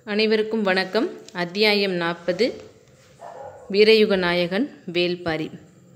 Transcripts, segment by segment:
அனைவருக்கும் வணக்கம் அத்தியாயம் நாற்பது வீரயுக நாயகன் வேல்பாரி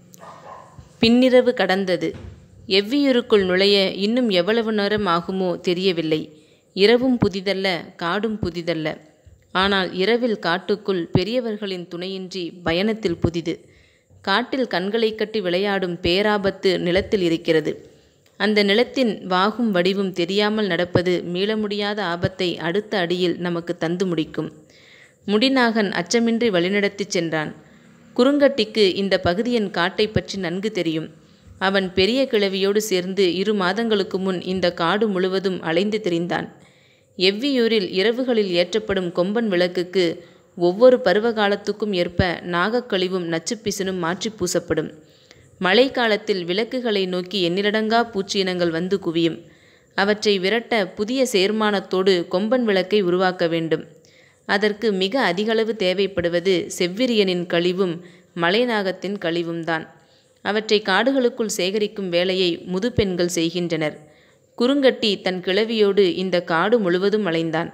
பின்னிரவு கடந்தது எவ்வியூருக்குள் நுழைய இன்னும் எவ்வளவு நேரம் ஆகுமோ தெரியவில்லை இரவும் புதிதல்ல காடும் புதிதல்ல ஆனால் இரவில் காட்டுக்குள் பெரியவர்களின் துணையின்றி பயணத்தில் புதிது காட்டில் கண்களை கட்டி விளையாடும் பேராபத்து நிலத்தில் இருக்கிறது அந்த நிலத்தின் வாகும் வடிவும் தெரியாமல் நடப்பது மீள முடியாத ஆபத்தை அடுத்த அடியில் நமக்கு தந்து முடிக்கும் முடிநாகன் அச்சமின்றி வழிநடத்திச் சென்றான் குறுங்கட்டிக்கு இந்த பகுதியின் காட்டை பற்றி நன்கு தெரியும் அவன் பெரிய கிழவியோடு சேர்ந்து இரு மாதங்களுக்கு முன் இந்த காடு முழுவதும் அலைந்து திரிந்தான் எவ்வியூரில் இரவுகளில் ஏற்றப்படும் கொம்பன் விளக்குக்கு ஒவ்வொரு பருவகாலத்துக்கும் ஏற்ப நாகக்கழிவும் நச்சுப்பிசினும் மாற்றி பூசப்படும் மழைக்காலத்தில் விளக்குகளை நோக்கி எண்ணிலடங்கா பூச்சியினங்கள் வந்து குவியும் அவற்றை விரட்ட புதிய சேர்மானத்தோடு கொம்பன் விளக்கை உருவாக்க வேண்டும் அதற்கு மிக அதிகளவு தேவைப்படுவது செவ்விரியனின் கழிவும் மலைநாகத்தின் கழிவும்தான் அவற்றை காடுகளுக்குள் சேகரிக்கும் வேலையை முதுபெண்கள் செய்கின்றனர் குறுங்கட்டி தன் கிழவியோடு இந்த காடு முழுவதும் அலைந்தான்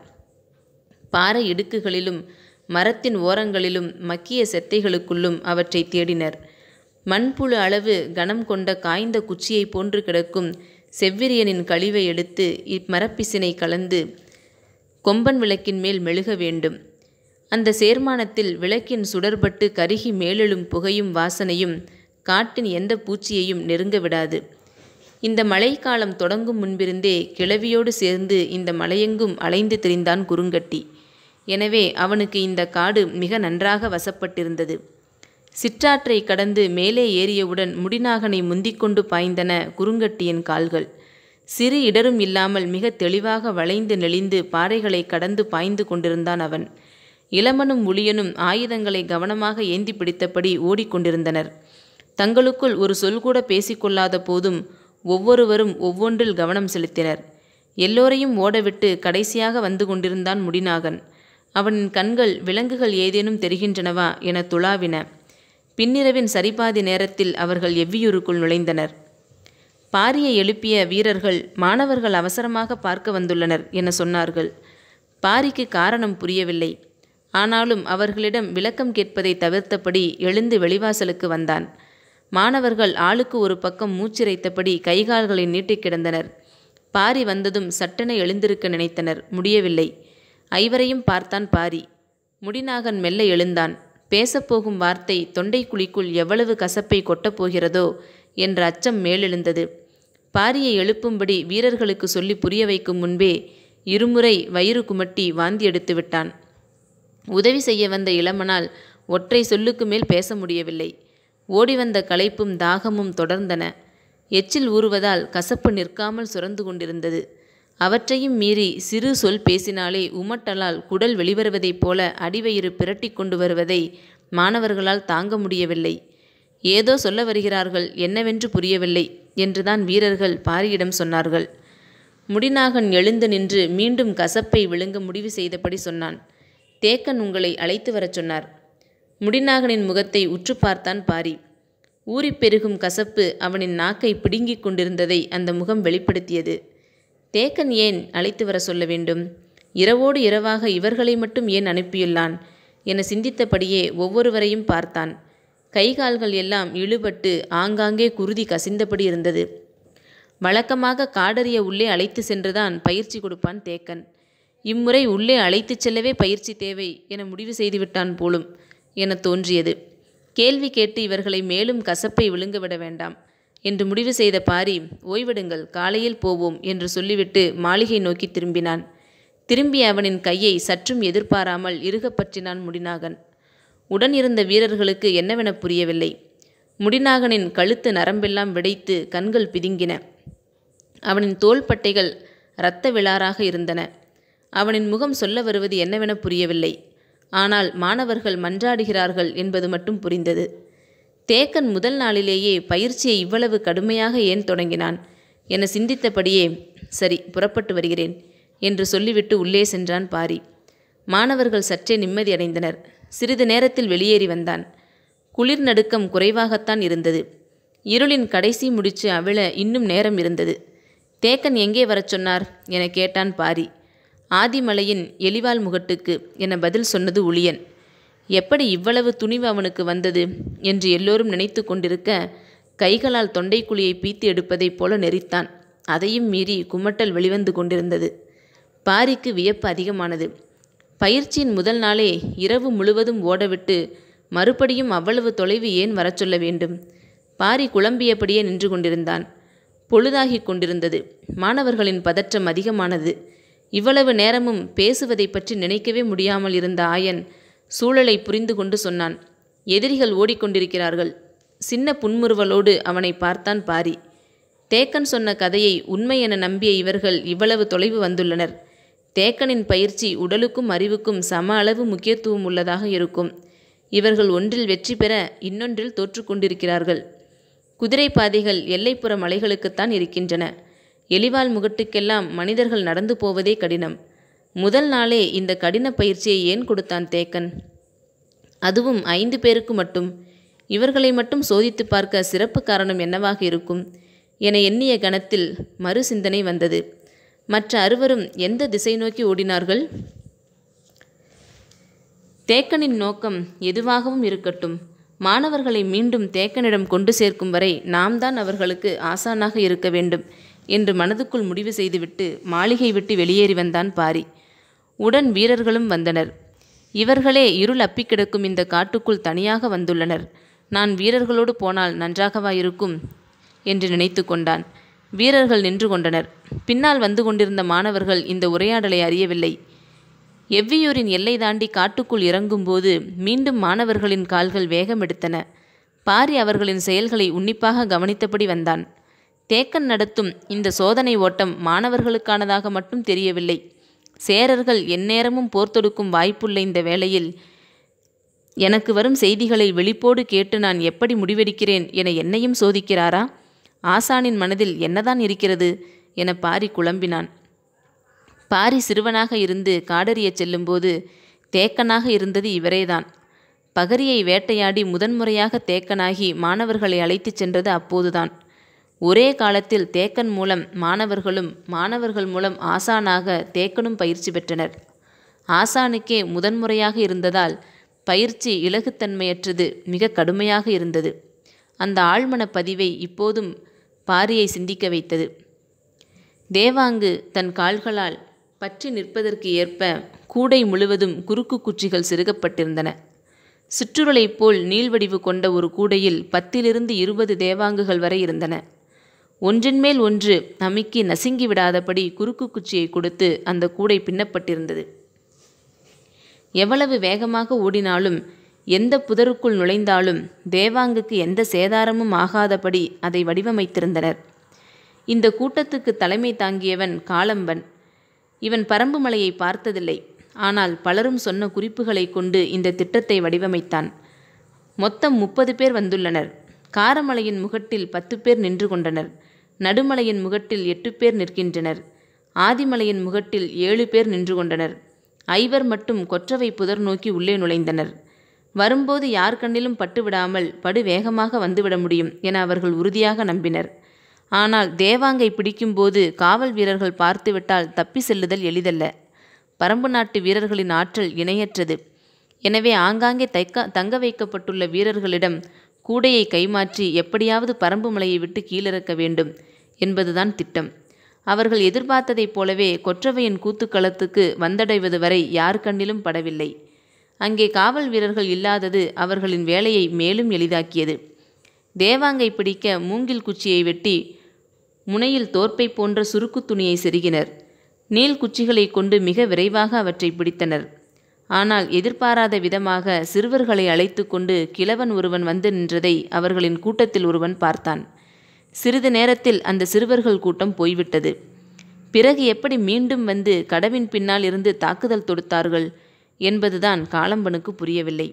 பாறை இடுக்குகளிலும் மரத்தின் ஓரங்களிலும் மக்கிய செத்தைகளுக்குள்ளும் அவற்றை தேடினர் மண்புழு அளவு கனம் கொண்ட காய்ந்த குச்சியை போன்று கிடக்கும் செவ்விரியனின் கழிவை எடுத்து இம்மரப்பிசினை கலந்து கொம்பன் விளக்கின் மேல் மெழுக வேண்டும் அந்த சேர்மானத்தில் விளக்கின் சுடர்பட்டு கருகி மேலெழும் புகையும் வாசனையும் காட்டின் எந்த பூச்சியையும் நெருங்க விடாது இந்த மழைக்காலம் தொடங்கும் முன்பிருந்தே கிழவியோடு சேர்ந்து இந்த மலையெங்கும் அலைந்து திரிந்தான் குறுங்கட்டி எனவே அவனுக்கு இந்த காடு மிக நன்றாக வசப்பட்டிருந்தது சிற்றாற்றை கடந்து மேலே ஏறியவுடன் முடிநாகனை முந்திக்கொண்டு பாய்ந்தன குறுங்கட்டியின் கால்கள் சிறு இடரும் இல்லாமல் மிக தெளிவாக வளைந்து நெளிந்து பாறைகளை கடந்து பாய்ந்து கொண்டிருந்தான் அவன் இளமனும் உளியனும் ஆயுதங்களை கவனமாக ஏந்தி பிடித்தபடி ஓடிக்கொண்டிருந்தனர் தங்களுக்குள் ஒரு சொல் கூட பேசிக்கொள்ளாத போதும் ஒவ்வொருவரும் ஒவ்வொன்றில் கவனம் செலுத்தினர் எல்லோரையும் ஓடவிட்டு கடைசியாக வந்து கொண்டிருந்தான் முடிநாகன் அவனின் கண்கள் விலங்குகள் ஏதேனும் தெரிகின்றனவா என துளாவின பின்னிரவின் சரிபாதி நேரத்தில் அவர்கள் எவ்வியூருக்குள் நுழைந்தனர் பாரியை எழுப்பிய வீரர்கள் மாணவர்கள் அவசரமாக பார்க்க வந்துள்ளனர் என சொன்னார்கள் பாரிக்கு காரணம் புரியவில்லை ஆனாலும் அவர்களிடம் விளக்கம் கேட்பதை தவிர்த்தபடி எழுந்து வெளிவாசலுக்கு வந்தான் மாணவர்கள் ஆளுக்கு ஒரு பக்கம் மூச்சிரைத்தபடி கைகால்களை நீட்டிக் கிடந்தனர் பாரி வந்ததும் சட்டென எழுந்திருக்க நினைத்தனர் முடியவில்லை ஐவரையும் பார்த்தான் பாரி முடிநாகன் மெல்ல எழுந்தான் பேசப்போகும் வார்த்தை தொண்டைக்குழிக்குள் எவ்வளவு கசப்பை கொட்டப் போகிறதோ என்ற அச்சம் மேலெழுந்தது பாரியை எழுப்பும்படி வீரர்களுக்கு சொல்லி புரிய வைக்கும் முன்பே இருமுறை வயிறு குமட்டி வாந்தி எடுத்து விட்டான் உதவி செய்ய வந்த இளமனால் ஒற்றை சொல்லுக்கு மேல் பேச முடியவில்லை ஓடி வந்த களைப்பும் தாகமும் தொடர்ந்தன எச்சில் ஊறுவதால் கசப்பு நிற்காமல் சுரந்து கொண்டிருந்தது அவற்றையும் மீறி சிறு சொல் பேசினாலே உமட்டலால் குடல் வெளிவருவதைப் போல அடிவயிறு பிரட்டி கொண்டு வருவதை மாணவர்களால் தாங்க முடியவில்லை ஏதோ சொல்ல வருகிறார்கள் என்னவென்று புரியவில்லை என்றுதான் வீரர்கள் பாரியிடம் சொன்னார்கள் முடிநாகன் எழுந்து நின்று மீண்டும் கசப்பை விழுங்க முடிவு செய்தபடி சொன்னான் தேக்கன் உங்களை அழைத்து வரச் சொன்னார் முடிநாகனின் முகத்தை உற்று பார்த்தான் பாரி ஊறிப் பெருகும் கசப்பு அவனின் நாக்கை பிடுங்கிக் கொண்டிருந்ததை அந்த முகம் வெளிப்படுத்தியது தேக்கன் ஏன் அழைத்து வர சொல்ல வேண்டும் இரவோடு இரவாக இவர்களை மட்டும் ஏன் அனுப்பியுள்ளான் என சிந்தித்தபடியே ஒவ்வொருவரையும் பார்த்தான் கைகால்கள் எல்லாம் இழுபட்டு ஆங்காங்கே குருதி கசிந்தபடி இருந்தது வழக்கமாக காடறிய உள்ளே அழைத்து சென்றுதான் பயிற்சி கொடுப்பான் தேக்கன் இம்முறை உள்ளே அழைத்துச் செல்லவே பயிற்சி தேவை என முடிவு செய்துவிட்டான் போலும் என தோன்றியது கேள்வி கேட்டு இவர்களை மேலும் கசப்பை விழுங்கவிட வேண்டாம் என்று முடிவு செய்த பாரி ஓய்விடுங்கள் காலையில் போவோம் என்று சொல்லிவிட்டு மாளிகை நோக்கி திரும்பினான் திரும்பிய அவனின் கையை சற்றும் எதிர்பாராமல் இறுகப் பற்றினான் முடிநாகன் உடன் இருந்த வீரர்களுக்கு என்னவென புரியவில்லை முடிநாகனின் கழுத்து நரம்பெல்லாம் விடைத்து கண்கள் பிதுங்கின அவனின் தோள்பட்டைகள் இரத்த விழாராக இருந்தன அவனின் முகம் சொல்ல வருவது என்னவென புரியவில்லை ஆனால் மாணவர்கள் மன்றாடுகிறார்கள் என்பது மட்டும் புரிந்தது தேக்கன் முதல் நாளிலேயே பயிற்சியை இவ்வளவு கடுமையாக ஏன் தொடங்கினான் என சிந்தித்தபடியே சரி புறப்பட்டு வருகிறேன் என்று சொல்லிவிட்டு உள்ளே சென்றான் பாரி மாணவர்கள் சற்றே நிம்மதியடைந்தனர் சிறிது நேரத்தில் வெளியேறி வந்தான் குளிர் நடுக்கம் குறைவாகத்தான் இருந்தது இருளின் கடைசி முடிச்சு அவிழ இன்னும் நேரம் இருந்தது தேக்கன் எங்கே வரச் சொன்னார் என கேட்டான் பாரி ஆதிமலையின் எலிவால் முகட்டுக்கு என பதில் சொன்னது உளியன் எப்படி இவ்வளவு துணிவு அவனுக்கு வந்தது என்று எல்லோரும் நினைத்து கொண்டிருக்க கைகளால் தொண்டைக்குழியை பீத்து எடுப்பதைப் போல நெறித்தான் அதையும் மீறி குமட்டல் வெளிவந்து கொண்டிருந்தது பாரிக்கு வியப்பு அதிகமானது பயிற்சியின் முதல் நாளே இரவு முழுவதும் ஓடவிட்டு மறுபடியும் அவ்வளவு தொலைவு ஏன் வரச் சொல்ல வேண்டும் பாரி குழம்பியபடியே நின்று கொண்டிருந்தான் பொழுதாகிக் கொண்டிருந்தது மாணவர்களின் பதற்றம் அதிகமானது இவ்வளவு நேரமும் பேசுவதை பற்றி நினைக்கவே முடியாமல் இருந்த ஆயன் சூழலை புரிந்து கொண்டு சொன்னான் எதிரிகள் ஓடிக்கொண்டிருக்கிறார்கள் சின்ன புன்முறுவலோடு அவனை பார்த்தான் பாரி தேக்கன் சொன்ன கதையை உண்மை என நம்பிய இவர்கள் இவ்வளவு தொலைவு வந்துள்ளனர் தேக்கனின் பயிற்சி உடலுக்கும் அறிவுக்கும் சம அளவு முக்கியத்துவம் உள்ளதாக இருக்கும் இவர்கள் ஒன்றில் வெற்றி பெற இன்னொன்றில் தோற்றுக்கொண்டிருக்கிறார்கள் குதிரை பாதைகள் எல்லைப்புற மலைகளுக்குத்தான் இருக்கின்றன எலிவால் முகட்டுக்கெல்லாம் மனிதர்கள் நடந்து போவதே கடினம் முதல் நாளே இந்த கடின பயிற்சியை ஏன் கொடுத்தான் தேக்கன் அதுவும் ஐந்து பேருக்கு மட்டும் இவர்களை மட்டும் சோதித்து பார்க்க சிறப்பு காரணம் என்னவாக இருக்கும் என எண்ணிய கணத்தில் மறு சிந்தனை வந்தது மற்ற அறுவரும் எந்த திசை நோக்கி ஓடினார்கள் தேக்கனின் நோக்கம் எதுவாகவும் இருக்கட்டும் மாணவர்களை மீண்டும் தேக்கனிடம் கொண்டு சேர்க்கும் வரை நாம் தான் அவர்களுக்கு ஆசானாக இருக்க வேண்டும் என்று மனதுக்குள் முடிவு செய்துவிட்டு மாளிகை விட்டு வெளியேறி வந்தான் பாரி உடன் வீரர்களும் வந்தனர் இவர்களே இருள் அப்பிக் கிடக்கும் இந்த காட்டுக்குள் தனியாக வந்துள்ளனர் நான் வீரர்களோடு போனால் நன்றாகவா இருக்கும் என்று நினைத்து கொண்டான் வீரர்கள் நின்று கொண்டனர் பின்னால் வந்து கொண்டிருந்த மாணவர்கள் இந்த உரையாடலை அறியவில்லை எவ்வியூரின் எல்லை தாண்டி காட்டுக்குள் இறங்கும்போது மீண்டும் மாணவர்களின் கால்கள் வேகம் எடுத்தன பாரி அவர்களின் செயல்களை உன்னிப்பாக கவனித்தபடி வந்தான் தேக்கன் நடத்தும் இந்த சோதனை ஓட்டம் மாணவர்களுக்கானதாக மட்டும் தெரியவில்லை சேரர்கள் எந்நேரமும் போர் தொடுக்கும் வாய்ப்புள்ள இந்த வேளையில் எனக்கு வரும் செய்திகளை வெளிப்போடு கேட்டு நான் எப்படி முடிவெடுக்கிறேன் என என்னையும் சோதிக்கிறாரா ஆசானின் மனதில் என்னதான் இருக்கிறது என பாரி குழம்பினான் பாரி சிறுவனாக இருந்து காடறியச் செல்லும்போது தேக்கனாக இருந்தது இவரேதான் பகரியை வேட்டையாடி முதன்முறையாக தேக்கனாகி மாணவர்களை அழைத்துச் சென்றது அப்போதுதான் ஒரே காலத்தில் தேக்கன் மூலம் மாணவர்களும் மாணவர்கள் மூலம் ஆசானாக தேக்கனும் பயிற்சி பெற்றனர் ஆசானுக்கே முதன்முறையாக இருந்ததால் பயிற்சி இலகுத்தன்மையற்றது மிக கடுமையாக இருந்தது அந்த ஆழ்மன பதிவை இப்போதும் பாரியை சிந்திக்க வைத்தது தேவாங்கு தன் கால்களால் பற்றி நிற்பதற்கு ஏற்ப கூடை முழுவதும் குறுக்கு குச்சிகள் செருகப்பட்டிருந்தன சிற்றுருளைப் போல் நீள்வடிவு கொண்ட ஒரு கூடையில் பத்திலிருந்து இருபது தேவாங்குகள் வரை இருந்தன ஒன்றின் மேல் ஒன்று அமுக்கி நசுங்கி விடாதபடி குறுக்கு குச்சியை கொடுத்து அந்த கூடை பின்னப்பட்டிருந்தது எவ்வளவு வேகமாக ஓடினாலும் எந்த புதருக்குள் நுழைந்தாலும் தேவாங்குக்கு எந்த சேதாரமும் ஆகாதபடி அதை வடிவமைத்திருந்தனர் இந்த கூட்டத்துக்கு தலைமை தாங்கியவன் காளம்பன் இவன் பரம்பு மலையை பார்த்ததில்லை ஆனால் பலரும் சொன்ன குறிப்புகளை கொண்டு இந்த திட்டத்தை வடிவமைத்தான் மொத்தம் முப்பது பேர் வந்துள்ளனர் காரமலையின் முகட்டில் பத்து பேர் நின்று கொண்டனர் நடுமலையின் முகட்டில் எட்டு பேர் நிற்கின்றனர் ஆதிமலையின் முகட்டில் ஏழு பேர் நின்று கொண்டனர் ஐவர் மட்டும் கொற்றவை புதர் நோக்கி உள்ளே நுழைந்தனர் வரும்போது யார் கண்ணிலும் பட்டுவிடாமல் படு வேகமாக வந்துவிட முடியும் என அவர்கள் உறுதியாக நம்பினர் ஆனால் தேவாங்கை பிடிக்கும்போது காவல் வீரர்கள் பார்த்துவிட்டால் தப்பி செல்லுதல் எளிதல்ல பரம்பு நாட்டு வீரர்களின் ஆற்றல் இணையற்றது எனவே ஆங்காங்கே தைக்க தங்க வைக்கப்பட்டுள்ள வீரர்களிடம் கூடையை கைமாற்றி எப்படியாவது பரம்பு மலையை விட்டு கீழிறக்க வேண்டும் என்பதுதான் திட்டம் அவர்கள் எதிர்பார்த்ததைப் போலவே கொற்றவையின் கூத்துக்களத்துக்கு வந்தடைவது வரை யார் கண்ணிலும் படவில்லை அங்கே காவல் வீரர்கள் இல்லாதது அவர்களின் வேலையை மேலும் எளிதாக்கியது தேவாங்கை பிடிக்க மூங்கில் குச்சியை வெட்டி முனையில் தோற்பை போன்ற சுருக்கு துணியை செருகினர் நீள் குச்சிகளை கொண்டு மிக விரைவாக அவற்றை பிடித்தனர் ஆனால் எதிர்பாராத விதமாக சிறுவர்களை அழைத்து கொண்டு கிழவன் ஒருவன் வந்து நின்றதை அவர்களின் கூட்டத்தில் ஒருவன் பார்த்தான் சிறிது நேரத்தில் அந்த சிறுவர்கள் கூட்டம் போய்விட்டது பிறகு எப்படி மீண்டும் வந்து கடவின் பின்னால் இருந்து தாக்குதல் தொடுத்தார்கள் என்பதுதான் காளம்பனுக்கு புரியவில்லை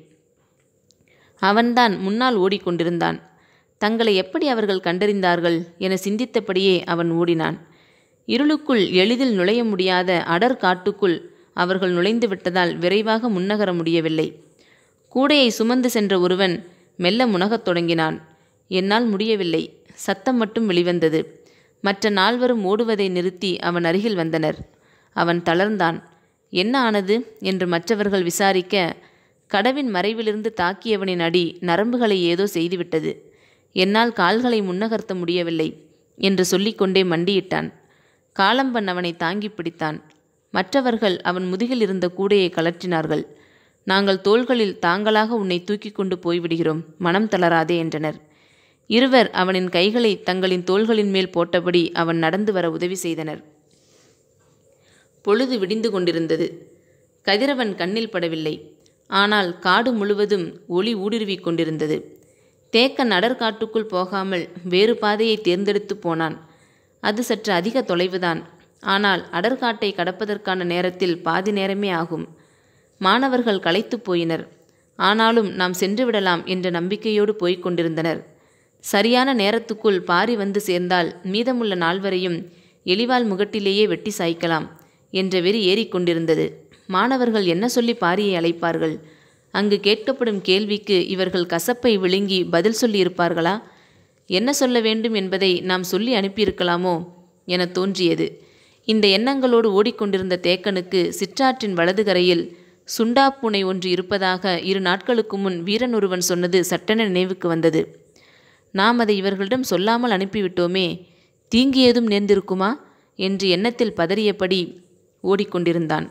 அவன்தான் முன்னால் ஓடிக்கொண்டிருந்தான் தங்களை எப்படி அவர்கள் கண்டறிந்தார்கள் என சிந்தித்தபடியே அவன் ஓடினான் இருளுக்குள் எளிதில் நுழைய முடியாத அடர் காட்டுக்குள் அவர்கள் நுழைந்து விட்டதால் விரைவாக முன்னகர முடியவில்லை கூடையை சுமந்து சென்ற ஒருவன் மெல்ல முனகத் தொடங்கினான் என்னால் முடியவில்லை சத்தம் மட்டும் வெளிவந்தது மற்ற நால்வரும் ஓடுவதை நிறுத்தி அவன் அருகில் வந்தனர் அவன் தளர்ந்தான் என்ன ஆனது என்று மற்றவர்கள் விசாரிக்க கடவின் மறைவிலிருந்து தாக்கியவனின் அடி நரம்புகளை ஏதோ செய்துவிட்டது என்னால் கால்களை முன்னகர்த்த முடியவில்லை என்று சொல்லிக்கொண்டே மண்டியிட்டான் காலம்பன் அவனை தாங்கி பிடித்தான் மற்றவர்கள் அவன் முதுகில் இருந்த கூடையை கலற்றினார்கள் நாங்கள் தோள்களில் தாங்களாக உன்னை தூக்கி கொண்டு போய்விடுகிறோம் மனம் தளராதே என்றனர் இருவர் அவனின் கைகளை தங்களின் தோள்களின் மேல் போட்டபடி அவன் நடந்து வர உதவி செய்தனர் பொழுது விடிந்து கொண்டிருந்தது கதிரவன் கண்ணில் படவில்லை ஆனால் காடு முழுவதும் ஒளி ஊடுருவிக் கொண்டிருந்தது தேக்கன் அடர்காட்டுக்குள் போகாமல் வேறு பாதையை தேர்ந்தெடுத்து போனான் அது சற்று அதிக தொலைவுதான் ஆனால் அடர்காட்டை கடப்பதற்கான நேரத்தில் பாதி நேரமே ஆகும் மாணவர்கள் களைத்துப் போயினர் ஆனாலும் நாம் சென்று விடலாம் என்ற நம்பிக்கையோடு போய்க் கொண்டிருந்தனர் சரியான நேரத்துக்குள் பாரி வந்து சேர்ந்தால் மீதமுள்ள நால்வரையும் எலிவால் முகட்டிலேயே வெட்டி சாய்க்கலாம் என்ற வெறி ஏறிக்கொண்டிருந்தது மாணவர்கள் என்ன சொல்லி பாரியை அழைப்பார்கள் அங்கு கேட்கப்படும் கேள்விக்கு இவர்கள் கசப்பை விழுங்கி பதில் சொல்லி இருப்பார்களா என்ன சொல்ல வேண்டும் என்பதை நாம் சொல்லி அனுப்பியிருக்கலாமோ என தோன்றியது இந்த எண்ணங்களோடு ஓடிக்கொண்டிருந்த தேக்கனுக்கு சிற்றாற்றின் வலது கரையில் சுண்டாப்பூனை ஒன்று இருப்பதாக இரு நாட்களுக்கு முன் வீரன் ஒருவன் சொன்னது சட்டென நினைவுக்கு வந்தது நாம் அதை இவர்களிடம் சொல்லாமல் அனுப்பிவிட்டோமே தீங்கு ஏதும் நேர்ந்திருக்குமா என்று எண்ணத்தில் பதறியபடி ஓடிக்கொண்டிருந்தான்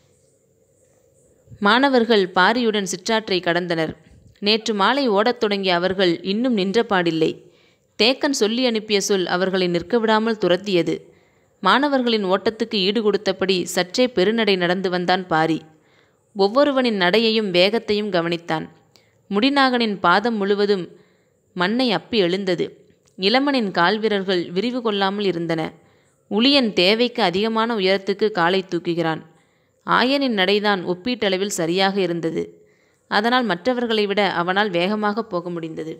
மாணவர்கள் பாரியுடன் சிற்றாற்றை கடந்தனர் நேற்று மாலை ஓடத் தொடங்கிய அவர்கள் இன்னும் நின்றபாடில்லை தேக்கன் சொல்லி அனுப்பிய சொல் அவர்களை நிற்க விடாமல் துரத்தியது மாணவர்களின் ஓட்டத்துக்கு ஈடு கொடுத்தபடி சற்றே பெருநடை நடந்து வந்தான் பாரி ஒவ்வொருவனின் நடையையும் வேகத்தையும் கவனித்தான் முடிநாகனின் பாதம் முழுவதும் மண்ணை அப்பி எழுந்தது இளமனின் கால்விரல்கள் விரிவு கொள்ளாமல் இருந்தன உளியன் தேவைக்கு அதிகமான உயரத்துக்கு காலை தூக்குகிறான் ஆயனின் நடைதான் ஒப்பீட்டளவில் சரியாக இருந்தது அதனால் மற்றவர்களை விட அவனால் வேகமாக போக முடிந்தது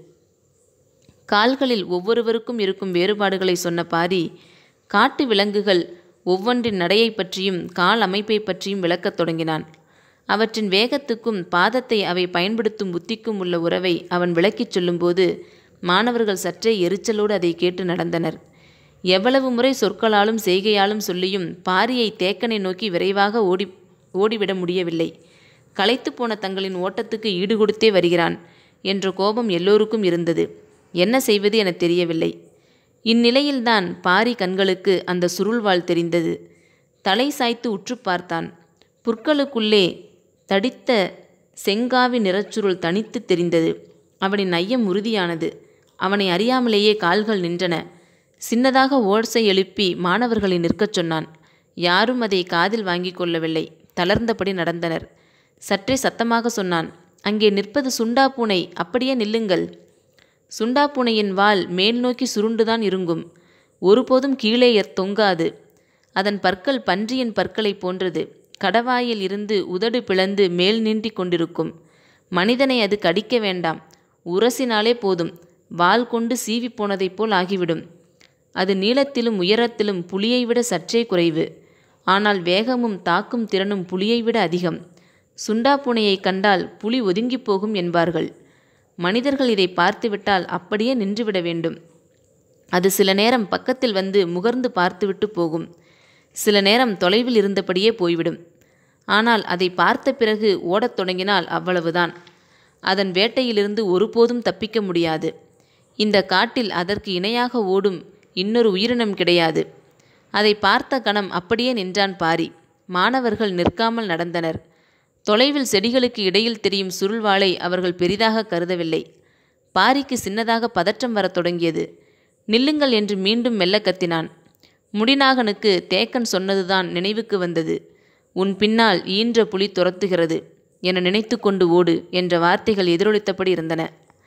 கால்களில் ஒவ்வொருவருக்கும் இருக்கும் வேறுபாடுகளை சொன்ன பாரி காட்டு விலங்குகள் ஒவ்வொன்றின் நடையை பற்றியும் கால் அமைப்பை பற்றியும் விளக்கத் தொடங்கினான் அவற்றின் வேகத்துக்கும் பாதத்தை அவை பயன்படுத்தும் புத்திக்கும் உள்ள உறவை அவன் விளக்கிச் சொல்லும்போது மாணவர்கள் சற்றே எரிச்சலோடு அதை கேட்டு நடந்தனர் எவ்வளவு முறை சொற்களாலும் செய்கையாலும் சொல்லியும் பாரியை தேக்கனை நோக்கி விரைவாக ஓடி ஓடிவிட முடியவில்லை களைத்து போன தங்களின் ஓட்டத்துக்கு ஈடு கொடுத்தே வருகிறான் என்ற கோபம் எல்லோருக்கும் இருந்தது என்ன செய்வது என தெரியவில்லை இந்நிலையில்தான் பாரி கண்களுக்கு அந்த சுருள்வாள் தெரிந்தது தலை சாய்த்து உற்று பார்த்தான் புற்களுக்குள்ளே தடித்த செங்காவி நிறச்சுருள் தனித்து தெரிந்தது அவனின் ஐயம் உறுதியானது அவனை அறியாமலேயே கால்கள் நின்றன சின்னதாக ஓட்ஸை எழுப்பி மாணவர்களை நிற்கச் சொன்னான் யாரும் அதை காதில் வாங்கி கொள்ளவில்லை தளர்ந்தபடி நடந்தனர் சற்றே சத்தமாக சொன்னான் அங்கே நிற்பது சுண்டா பூனை அப்படியே நில்லுங்கள் சுண்டா பூனையின் வால் மேல் நோக்கி சுருண்டுதான் இருங்கும் ஒருபோதும் கீழே எத் தொங்காது அதன் பற்கள் பன்றியின் பற்களைப் போன்றது கடவாயில் இருந்து உதடு பிளந்து மேல் நீண்டிக் கொண்டிருக்கும் மனிதனை அது கடிக்க வேண்டாம் உரசினாலே போதும் வால் கொண்டு சீவி போனதைப் போல் ஆகிவிடும் அது நீளத்திலும் உயரத்திலும் புலியை விட சற்றே குறைவு ஆனால் வேகமும் தாக்கும் திறனும் புலியை விட அதிகம் சுண்டா பூனையை கண்டால் புலி ஒதுங்கிப் போகும் என்பார்கள் மனிதர்கள் இதை பார்த்துவிட்டால் அப்படியே நின்றுவிட வேண்டும் அது சில நேரம் பக்கத்தில் வந்து முகர்ந்து பார்த்துவிட்டு போகும் சில நேரம் தொலைவில் இருந்தபடியே போய்விடும் ஆனால் அதை பார்த்த பிறகு ஓடத் தொடங்கினால் அவ்வளவுதான் அதன் வேட்டையிலிருந்து ஒருபோதும் தப்பிக்க முடியாது இந்த காட்டில் அதற்கு இணையாக ஓடும் இன்னொரு உயிரினம் கிடையாது அதை பார்த்த கணம் அப்படியே நின்றான் பாரி மாணவர்கள் நிற்காமல் நடந்தனர் தொலைவில் செடிகளுக்கு இடையில் தெரியும் சுருள்வாளை அவர்கள் பெரிதாக கருதவில்லை பாரிக்கு சின்னதாக பதற்றம் வரத் தொடங்கியது நில்லுங்கள் என்று மீண்டும் மெல்ல கத்தினான் முடிநாகனுக்கு தேக்கன் சொன்னதுதான் நினைவுக்கு வந்தது உன் பின்னால் ஈன்ற புலி துரத்துகிறது என நினைத்து கொண்டு ஓடு என்ற வார்த்தைகள் எதிரொலித்தபடி இருந்தன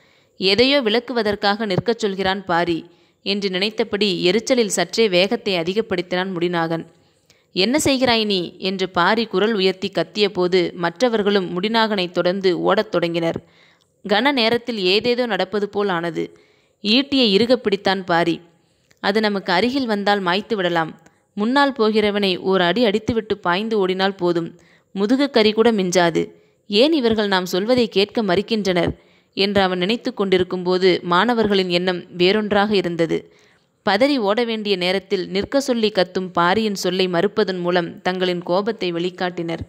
எதையோ விளக்குவதற்காக நிற்கச் சொல்கிறான் பாரி என்று நினைத்தபடி எரிச்சலில் சற்றே வேகத்தை அதிகப்படுத்தினான் முடிநாகன் என்ன செய்கிறாய் நீ என்று பாரி குரல் உயர்த்தி கத்தியபோது மற்றவர்களும் முடிநாகனை தொடர்ந்து ஓடத் தொடங்கினர் கன நேரத்தில் ஏதேதோ நடப்பது போல் ஆனது ஈட்டியை இறுக பிடித்தான் பாரி அது நமக்கு அருகில் வந்தால் மாய்த்து விடலாம் முன்னால் போகிறவனை ஓர் அடி அடித்துவிட்டு பாய்ந்து ஓடினால் போதும் முதுகு கறி கூட மிஞ்சாது ஏன் இவர்கள் நாம் சொல்வதை கேட்க மறுக்கின்றனர் என்று அவன் நினைத்து கொண்டிருக்கும்போது மாணவர்களின் எண்ணம் வேறொன்றாக இருந்தது பதறி ஓட வேண்டிய நேரத்தில் நிற்க சொல்லி கத்தும் பாரியின் சொல்லை மறுப்பதன் மூலம் தங்களின் கோபத்தை வெளிக்காட்டினர்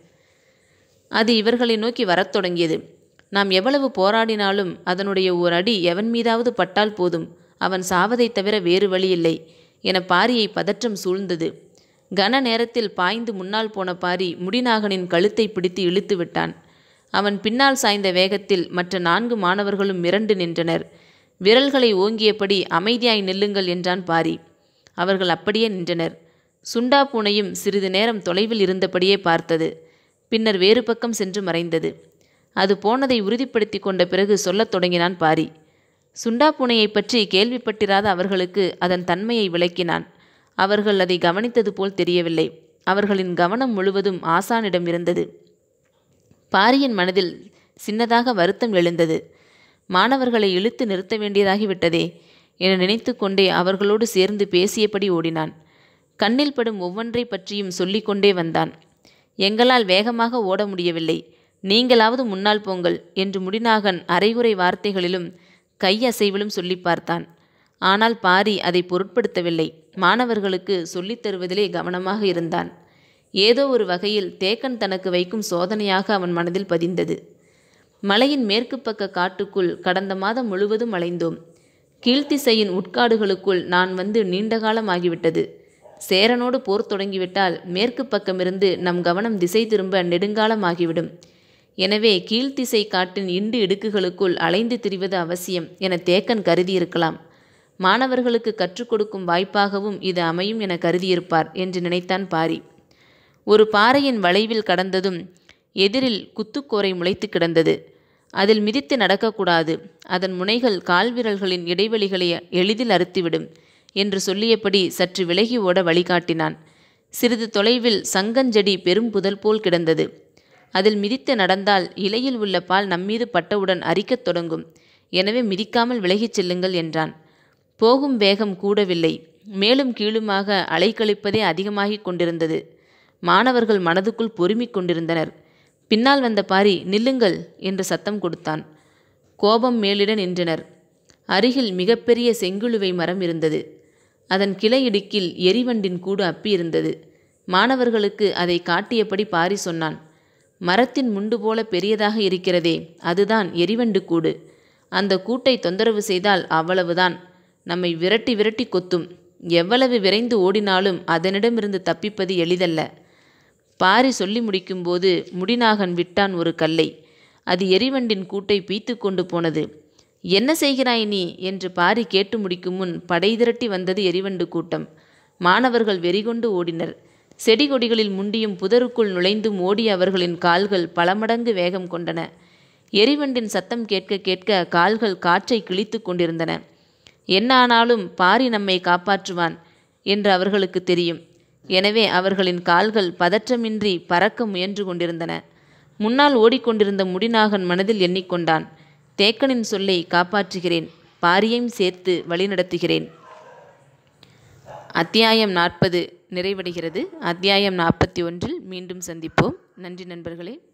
அது இவர்களை நோக்கி வரத் தொடங்கியது நாம் எவ்வளவு போராடினாலும் அதனுடைய ஓர் அடி எவன் மீதாவது பட்டால் போதும் அவன் சாவதைத் தவிர வேறு வழியில்லை என பாரியை பதற்றம் சூழ்ந்தது கன நேரத்தில் பாய்ந்து முன்னால் போன பாரி முடிநாகனின் கழுத்தை பிடித்து இழுத்து விட்டான் அவன் பின்னால் சாய்ந்த வேகத்தில் மற்ற நான்கு மாணவர்களும் மிரண்டு நின்றனர் விரல்களை ஓங்கியபடி அமைதியாய் நில்லுங்கள் என்றான் பாரி அவர்கள் அப்படியே நின்றனர் சுண்டா பூனையும் சிறிது நேரம் தொலைவில் இருந்தபடியே பார்த்தது பின்னர் வேறு பக்கம் சென்று மறைந்தது அது போனதை உறுதிப்படுத்தி கொண்ட பிறகு சொல்லத் தொடங்கினான் பாரி சுண்டா பூனையைப் பற்றி கேள்விப்பட்டிராத அவர்களுக்கு அதன் தன்மையை விளக்கினான் அவர்கள் அதை கவனித்தது போல் தெரியவில்லை அவர்களின் கவனம் முழுவதும் ஆசானிடம் இருந்தது பாரியின் மனதில் சின்னதாக வருத்தம் எழுந்தது மாணவர்களை இழுத்து நிறுத்த வேண்டியதாகிவிட்டதே என நினைத்து கொண்டே அவர்களோடு சேர்ந்து பேசியபடி ஓடினான் கண்ணில் படும் ஒவ்வொன்றை பற்றியும் சொல்லிக்கொண்டே வந்தான் எங்களால் வேகமாக ஓட முடியவில்லை நீங்களாவது முன்னால் போங்கள் என்று முடிநாகன் அரைகுறை வார்த்தைகளிலும் கையசைவிலும் சொல்லி பார்த்தான் ஆனால் பாரி அதை பொருட்படுத்தவில்லை மாணவர்களுக்கு சொல்லித் தருவதிலே கவனமாக இருந்தான் ஏதோ ஒரு வகையில் தேக்கன் தனக்கு வைக்கும் சோதனையாக அவன் மனதில் பதிந்தது மலையின் மேற்கு பக்க காட்டுக்குள் கடந்த மாதம் முழுவதும் அலைந்தோம் கீழ்த்திசையின் உட்காடுகளுக்குள் நான் வந்து நீண்ட காலம் ஆகிவிட்டது சேரனோடு போர் தொடங்கிவிட்டால் மேற்கு பக்கமிருந்து நம் கவனம் திசை திரும்ப நெடுங்காலம் ஆகிவிடும் எனவே கீழ்த்திசை காட்டின் இண்டு இடுக்குகளுக்குள் அலைந்து திரிவது அவசியம் என தேக்கன் கருதியிருக்கலாம் மாணவர்களுக்கு கற்றுக் கொடுக்கும் வாய்ப்பாகவும் இது அமையும் என கருதியிருப்பார் என்று நினைத்தான் பாரி ஒரு பாறையின் வளைவில் கடந்ததும் எதிரில் குத்துக்கோரை முளைத்து கிடந்தது அதில் மிதித்து நடக்கக்கூடாது அதன் முனைகள் கால்விரல்களின் இடைவெளிகளை எளிதில் அறுத்துவிடும் என்று சொல்லியபடி சற்று விலகி ஓட வழிகாட்டினான் சிறிது தொலைவில் சங்கஞ்செடி பெரும் புதல் போல் கிடந்தது அதில் மிதித்து நடந்தால் இலையில் உள்ள பால் நம்மீது பட்டவுடன் அரிக்கத் தொடங்கும் எனவே மிதிக்காமல் விலகிச் செல்லுங்கள் என்றான் போகும் வேகம் கூடவில்லை மேலும் கீழுமாக அலைக்கழிப்பதே அதிகமாகிக் கொண்டிருந்தது மாணவர்கள் மனதுக்குள் பொறுமிக் கொண்டிருந்தனர் பின்னால் வந்த பாரி நில்லுங்கள் என்று சத்தம் கொடுத்தான் கோபம் மேலிட நின்றனர் அருகில் மிகப்பெரிய செங்குழுவை மரம் இருந்தது அதன் கிளை இடுக்கில் எரிவண்டின் கூடு அப்பியிருந்தது மாணவர்களுக்கு அதை காட்டியபடி பாரி சொன்னான் மரத்தின் முண்டு போல பெரியதாக இருக்கிறதே அதுதான் எரிவண்டு கூடு அந்த கூட்டை தொந்தரவு செய்தால் அவ்வளவுதான் நம்மை விரட்டி விரட்டி கொத்தும் எவ்வளவு விரைந்து ஓடினாலும் அதனிடமிருந்து தப்பிப்பது எளிதல்ல பாரி சொல்லி முடிக்கும்போது முடிநாகன் விட்டான் ஒரு கல்லை அது எரிவண்டின் கூட்டை பீத்து கொண்டு போனது என்ன செய்கிறாய் நீ என்று பாரி கேட்டு முடிக்கும் முன் படை திரட்டி வந்தது எரிவண்டு கூட்டம் மாணவர்கள் வெறிகொண்டு ஓடினர் செடி கொடிகளில் முண்டியும் புதருக்குள் நுழைந்தும் ஓடிய அவர்களின் கால்கள் பல மடங்கு வேகம் கொண்டன எரிவண்டின் சத்தம் கேட்க கேட்க கால்கள் காற்றை கிழித்து கொண்டிருந்தன என்ன ஆனாலும் பாரி நம்மை காப்பாற்றுவான் என்று அவர்களுக்கு தெரியும் எனவே அவர்களின் கால்கள் பதற்றமின்றி பறக்க முயன்று கொண்டிருந்தன முன்னால் ஓடிக்கொண்டிருந்த முடிநாகன் மனதில் எண்ணிக்கொண்டான் தேக்கனின் சொல்லை காப்பாற்றுகிறேன் பாரியையும் சேர்த்து வழிநடத்துகிறேன் அத்தியாயம் நாற்பது நிறைவடைகிறது அத்தியாயம் நாற்பத்தி ஒன்றில் மீண்டும் சந்திப்போம் நன்றி நண்பர்களே